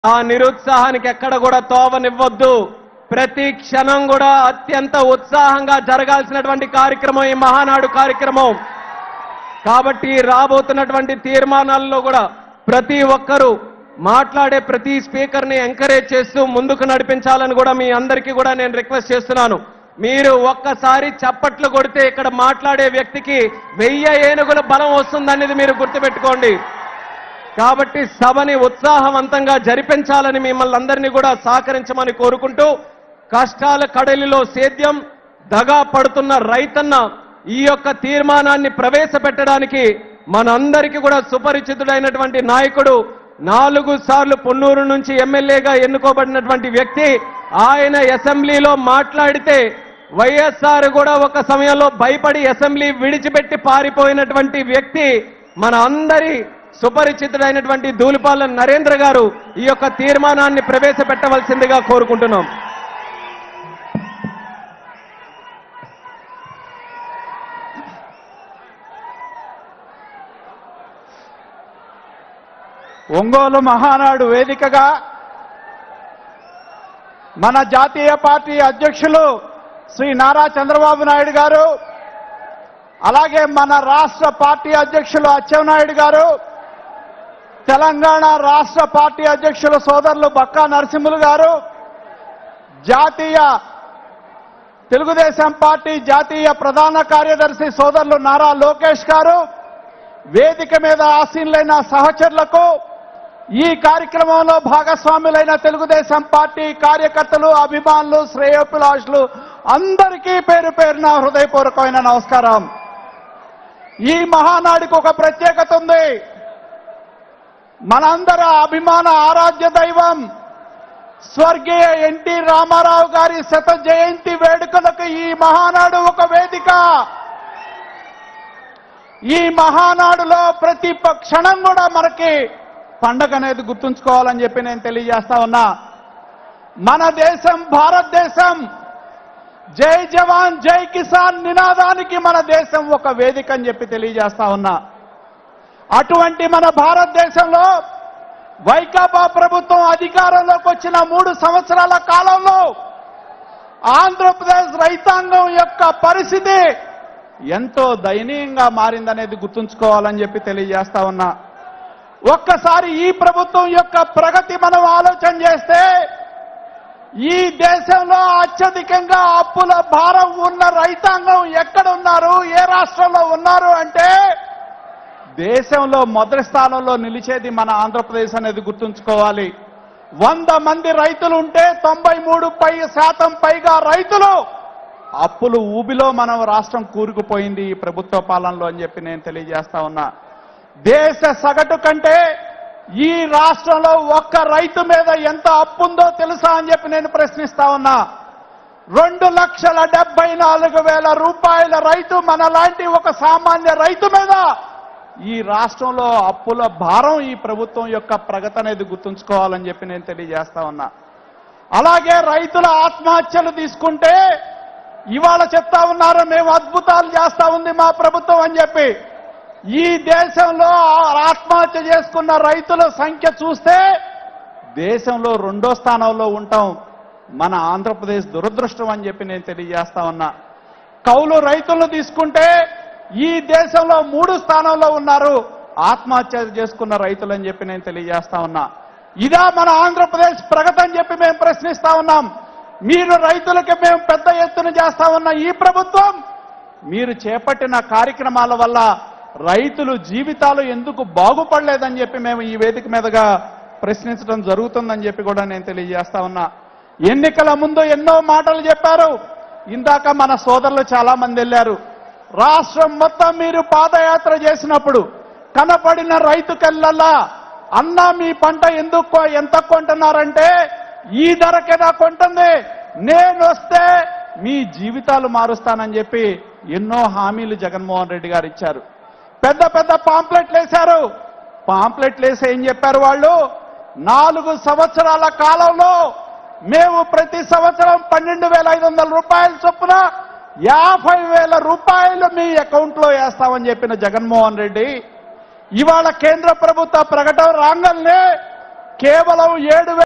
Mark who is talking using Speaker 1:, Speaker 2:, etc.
Speaker 1: ఆ నిరుత్సాహానికి ఎక్కడ కూడా తోవనివ్వద్దు ప్రతి క్షణం కూడా అత్యంత ఉత్సాహంగా జరగాల్సినటువంటి కార్యక్రమం ఈ మహానాడు కార్యక్రమం కాబట్టి రాబోతున్నటువంటి తీర్మానాల్లో కూడా ప్రతి ఒక్కరూ మాట్లాడే ప్రతి స్పీకర్ ని ఎంకరేజ్ చేస్తూ ముందుకు నడిపించాలని కూడా మీ అందరికీ కూడా నేను రిక్వెస్ట్ చేస్తున్నాను మీరు ఒక్కసారి చప్పట్లు కొడితే ఇక్కడ మాట్లాడే వ్యక్తికి వెయ్యి ఏనుగుల బలం వస్తుందనేది మీరు గుర్తుపెట్టుకోండి కాబట్టి సభని ఉత్సాహవంతంగా జరిపించాలని మిమ్మల్ని అందరినీ కూడా సహకరించమని కోరుకుంటూ కష్టాల కడలిలో సేద్యం దగా పడుతున్న రైతన్న ఈ యొక్క తీర్మానాన్ని ప్రవేశపెట్టడానికి మనందరికీ కూడా సుపరిచితుడైనటువంటి నాయకుడు నాలుగు సార్లు పొన్నూరు నుంచి ఎమ్మెల్యేగా ఎన్నుకోబడినటువంటి వ్యక్తి ఆయన అసెంబ్లీలో మాట్లాడితే వైఎస్ఆర్ కూడా ఒక సమయంలో భయపడి అసెంబ్లీ విడిచిపెట్టి పారిపోయినటువంటి వ్యక్తి మన అందరి సుపరిచితుడైనటువంటి ధూళిపాల నరేంద్ర గారు ఈ యొక్క తీర్మానాన్ని ప్రవేశపెట్టవలసిందిగా కోరుకుంటున్నాం
Speaker 2: ఒంగోలు మహానాడు వేదికగా మన జాతీయ పార్టీ అధ్యక్షులు శ్రీ నారా చంద్రబాబు నాయుడు గారు అలాగే మన రాష్ట్ర పార్టీ అధ్యక్షులు అచ్చెన్నాయుడు గారు తెలంగాణ రాష్ట్ర పార్టీ అధ్యక్షులు సోదరులు బక్కా నరసింహులు గారు జాతీయ తెలుగుదేశం పార్టీ జాతీయ ప్రధాన కార్యదర్శి సోదరులు నారా లోకేష్ గారు వేదిక మీద ఆసీనులైన సహచరులకు ఈ కార్యక్రమంలో భాగస్వాములైన తెలుగుదేశం పార్టీ కార్యకర్తలు అభిమానులు శ్రేయోభిలాషులు అందరికీ పేరు పేరున హృదయపూర్వకమైన నమస్కారం ఈ మహానాడికి ఒక ప్రత్యేకత ఉంది మనందరి అభిమాన ఆరాధ్య దైవం స్వర్గీయ ఎన్టీ రామారావు గారి శత జయంతి వేడుకలకు ఈ మహానాడు ఒక వేదిక ఈ మహానాడులో ప్రతి ప- క్షణం కూడా మనకి పండగ అనేది గుర్తుంచుకోవాలని చెప్పి నేను తెలియజేస్తా ఉన్నా మన దేశం భారతదేశం జై జవాన్ జై కిసాన్ నినాదానికి మన దేశం ఒక వేదిక అని చెప్పి తెలియజేస్తా ఉన్నా అటువంటి మన భారతదేశంలో వైకాపా ప్రభుత్వం అధికారంలోకి వచ్చిన మూడు సంవత్సరాల కాలంలో ఆంధ్రప్రదేశ్ రైతాంగం యొక్క పరిస్థితి ఎంతో దయనీయంగా మారిందనేది గుర్తుంచుకోవాలని చెప్పి తెలియజేస్తా ఉన్నా ఒక్కసారి ఈ ప్రభుత్వం యొక్క ప్రగతి మనం ఆలోచన చేస్తే ఈ దేశంలో అత్యధికంగా అప్పుల భారం ఉన్న రైతాంగం ఎక్కడ ఉన్నారు ఏ రాష్ట్రంలో ఉన్నారు అంటే దేశంలో మొదటి స్థానంలో నిలిచేది మన ఆంధ్రప్రదేశ్ అనేది గుర్తుంచుకోవాలి వంద మంది రైతులు ఉంటే తొంభై మూడు పై శాతం పైగా రైతులు అప్పులు ఊబిలో మనం రాష్ట్రం కూరుకుపోయింది ఈ ప్రభుత్వ పాలనలో అని చెప్పి నేను తెలియజేస్తా ఉన్నా దేశ సగటు కంటే ఈ రాష్ట్రంలో ఒక్క రైతు మీద ఎంత అప్పుందో తెలుసా అని చెప్పి నేను ప్రశ్నిస్తా ఉన్నా రెండు లక్షల డెబ్బై నాలుగు వేల రూపాయల రైతు మనలాంటి ఒక సామాన్య రైతు మీద ఈ రాష్ట్రంలో అప్పుల భారం ఈ ప్రభుత్వం యొక్క ప్రగతి అనేది గుర్తుంచుకోవాలని చెప్పి నేను తెలియజేస్తా ఉన్నా అలాగే రైతుల ఆత్మహత్యలు తీసుకుంటే ఇవాళ చెప్తా ఉన్నారు మేము అద్భుతాలు చేస్తా ఉంది మా ప్రభుత్వం అని చెప్పి ఈ దేశంలో ఆత్మహత్య చేసుకున్న రైతుల సంఖ్య చూస్తే దేశంలో రెండో స్థానంలో ఉంటాం మన ఆంధ్రప్రదేశ్ దురదృష్టం అని చెప్పి నేను తెలియజేస్తా ఉన్నా కౌలు రైతులను తీసుకుంటే ఈ దేశంలో మూడు స్థానంలో ఉన్నారు ఆత్మహత్య చేసుకున్న రైతులు అని చెప్పి నేను తెలియజేస్తా ఉన్నా ఇదా మన ఆంధ్రప్రదేశ్ ప్రగతి అని చెప్పి మేము ప్రశ్నిస్తా ఉన్నాం మీరు రైతులకి మేము పెద్ద ఎత్తున చేస్తా ఉన్న ఈ ప్రభుత్వం మీరు చేపట్టిన కార్యక్రమాల వల్ల రైతులు జీవితాలు ఎందుకు బాగుపడలేదని చెప్పి మేము ఈ వేదిక మీదుగా ప్రశ్నించడం జరుగుతుందని చెప్పి కూడా నేను తెలియజేస్తా ఉన్నా ఎన్నికల ముందు ఎన్నో మాటలు చెప్పారు ఇందాక మన సోదరులు చాలా మంది వెళ్ళారు రాష్ట్రం మొత్తం మీరు పాదయాత్ర చేసినప్పుడు కనపడిన రైతు కళ్ళల్లా అన్న మీ పంట ఎందుకు కొ- ఎంత కొంటున్నారంటే ఈ ధరకేదా కొంటుంది నేను వస్తే మీ జీవితాలు మారుస్తానని చెప్పి ఎన్నో హామీలు జగన్మోహన్ రెడ్డి గారు ఇచ్చారు పెద్ద పెద్ద పాంప్లెట్లు వేశారు పాంప్లెట్లు వేసి ఏం చెప్పారు వాళ్ళు నాలుగు సంవత్సరాల కాలంలో మేము ప్రతి సంవత్సరం పన్నెండు వేల ఐదు వందల రూపాయల చొప్పున యాభై వేల రూపాయలు మీ అకౌంట్లో వేస్తామని చెప్పిన జగన్మోహన్ రెడ్డి ఇవాళ కేంద్ర ప్రభుత్వ ప్రకటన రాగానే కేవలం ఏడు